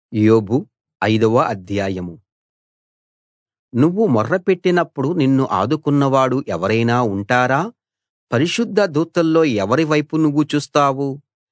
యోబు ఐదవ అధ్యాయం నువ్వు మొర్రపెట్టినప్పుడు నిన్ను ఆదుకున్నవాడు ఎవరైనా ఉంటారా పరిశుద్ధ దూతల్లో ఎవరి వైపు నువ్వు చూస్తావు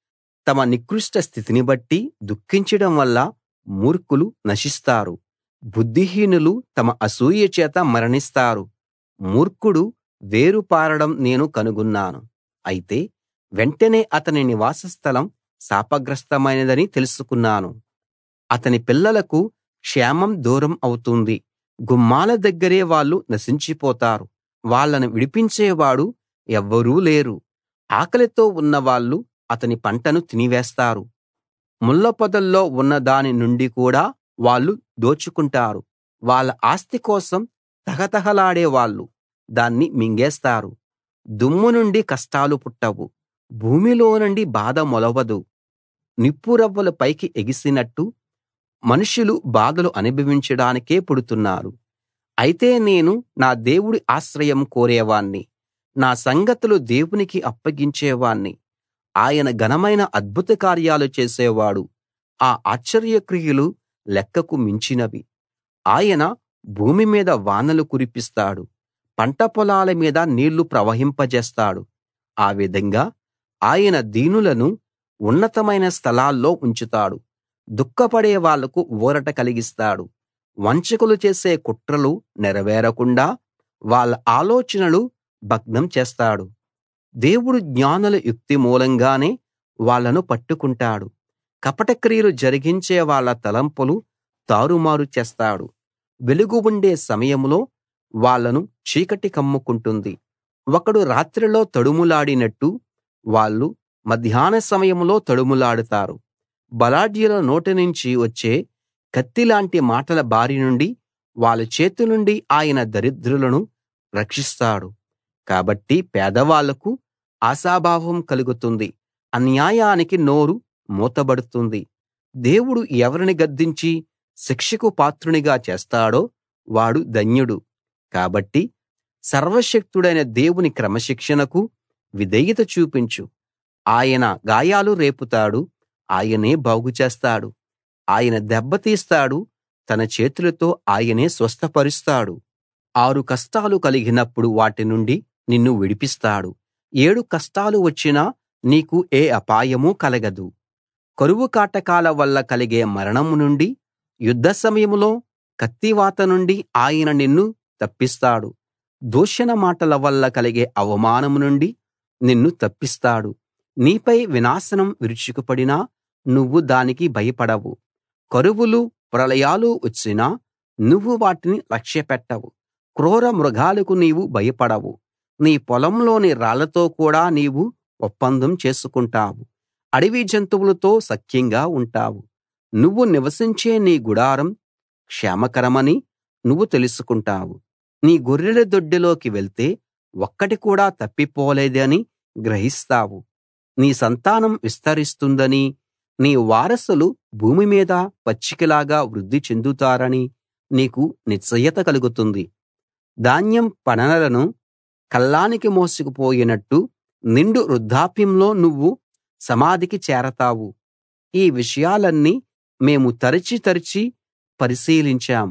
తమ నికృష్ట స్థితిని బట్టి దుఃఖించడం వల్ల మూర్ఖులు నశిస్తారు బుద్ధిహీనులు తమ అసూయ చేత మరణిస్తారు మూర్ఖుడు వేరు పారడం నేను కనుగొన్నాను అయితే వెంటనే అతని నివాస స్థలం శాపగ్రస్తమైనదని తెలుసుకున్నాను అతని పిల్లలకు క్షేమం దూరం అవుతుంది గుమ్మాల దగ్గరే వాళ్ళు నశించిపోతారు వాళ్ళను విడిపించేవాడు ఎవ్వరూ లేరు ఆకలితో ఉన్నవాళ్ళు అతని పంటను తినివేస్తారు ముళ్ళపొదల్లో ఉన్న దాని నుండి కూడా వాళ్ళు దోచుకుంటారు వాళ్ళ ఆస్తి కోసం తహతహలాడే వాళ్ళు దాన్ని మింగేస్తారు దుమ్ము నుండి కష్టాలు పుట్టవు భూమిలో నుండి బాధ మొలవదు నిప్పురవ్వలు పైకి ఎగిసినట్టు మనుషులు బాధలు అనుభవించడానికే పుడుతున్నారు అయితే నేను నా దేవుడి ఆశ్రయం కోరేవాణ్ణి నా సంగతులు దేవునికి అప్పగించేవాణ్ణి ఆయన ఘనమైన అద్భుత కార్యాలు చేసేవాడు ఆ ఆశ్చర్యక్రియలు లెక్కకు మించినవి ఆయన భూమి మీద వానలు కురిపిస్తాడు పంట పొలాల మీద నీళ్లు ప్రవహింపజేస్తాడు ఆ విధంగా ఆయన దీనులను ఉన్నతమైన స్థలాల్లో ఉంచుతాడు దుఃఖపడే వాళ్లకు ఊరట కలిగిస్తాడు వంచకులు చేసే కుట్రలు నెరవేరకుండా వాళ్ళ ఆలోచనలు భగ్నం చేస్తాడు దేవుడు జ్ఞానుల యుక్తి మూలంగానే వాళ్ళను పట్టుకుంటాడు కపట క్రియలు జరిగించే వాళ్ళ తలంపులు తారుమారు చేస్తాడు వెలుగు ఉండే సమయంలో వాళ్ళను చీకటి కమ్ముకుంటుంది ఒకడు రాత్రిలో తడుములాడినట్టు వాళ్ళు మధ్యాహ్న సమయంలో తడుములాడుతారు బలాఢ్యుల నోటి నుంచి వచ్చే కత్తిలాంటి మాటల బారి నుండి వాళ్ళ చేతి నుండి ఆయన దరిద్రులను రక్షిస్తాడు కాబట్టి పేదవాళ్లకు ఆశాభావం కలుగుతుంది అన్యాయానికి నోరు మూతబడుతుంది దేవుడు ఎవరిని గద్దించి శిక్షకు పాత్రునిగా చేస్తాడో వాడు ధన్యుడు కాబట్టి సర్వశక్తుడైన దేవుని క్రమశిక్షణకు విధేయత చూపించు ఆయన గాయాలు రేపుతాడు ఆయనే బాగుచేస్తాడు ఆయన దెబ్బతీస్తాడు తన చేతులతో ఆయనే స్వస్థపరుస్తాడు ఆరు కష్టాలు కలిగినప్పుడు వాటి నుండి నిన్ను విడిపిస్తాడు ఏడు కష్టాలు వచ్చినా నీకు ఏ అపాయమూ కలగదు కరువు కాటకాల వల్ల కలిగే మరణం నుండి యుద్ధ సమయంలో కత్తివాత నుండి ఆయన నిన్ను తప్పిస్తాడు దూషణ మాటల వల్ల కలిగే అవమానం నుండి నిన్ను తప్పిస్తాడు నీపై వినాశనం విరుచుకుపడినా నువ్వు దానికి భయపడవు కరువులు ప్రళయాలు వచ్చినా నువ్వు వాటిని లక్ష్యపెట్టవు క్రూర మృగాలకు నీవు భయపడవు నీ పొలంలోని రాళ్లతో కూడా నీవు ఒప్పందం చేసుకుంటావు అడవి జంతువులతో సఖ్యంగా ఉంటావు నువ్వు నివసించే నీ గుడారం క్షేమకరమని నువ్వు తెలుసుకుంటావు నీ గొర్రెల దొడ్డిలోకి వెళ్తే ఒక్కటి కూడా తప్పిపోలేదని గ్రహిస్తావు నీ సంతానం విస్తరిస్తుందని నీ వారసులు భూమి మీద పచ్చికలాగా వృద్ధి చెందుతారని నీకు నిశ్చయత కలుగుతుంది ధాన్యం పనలను కల్లానికి మోసుకుపోయినట్టు నిండు వృద్ధాప్యంలో నువ్వు సమాధికి చేరతావు ఈ విషయాలన్నీ మేము తరచి తరచి పరిశీలించాం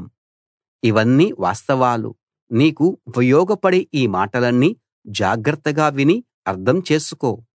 ఇవన్నీ వాస్తవాలు నీకు ఉపయోగపడే ఈ మాటలన్నీ జాగ్రత్తగా విని అర్థం చేసుకో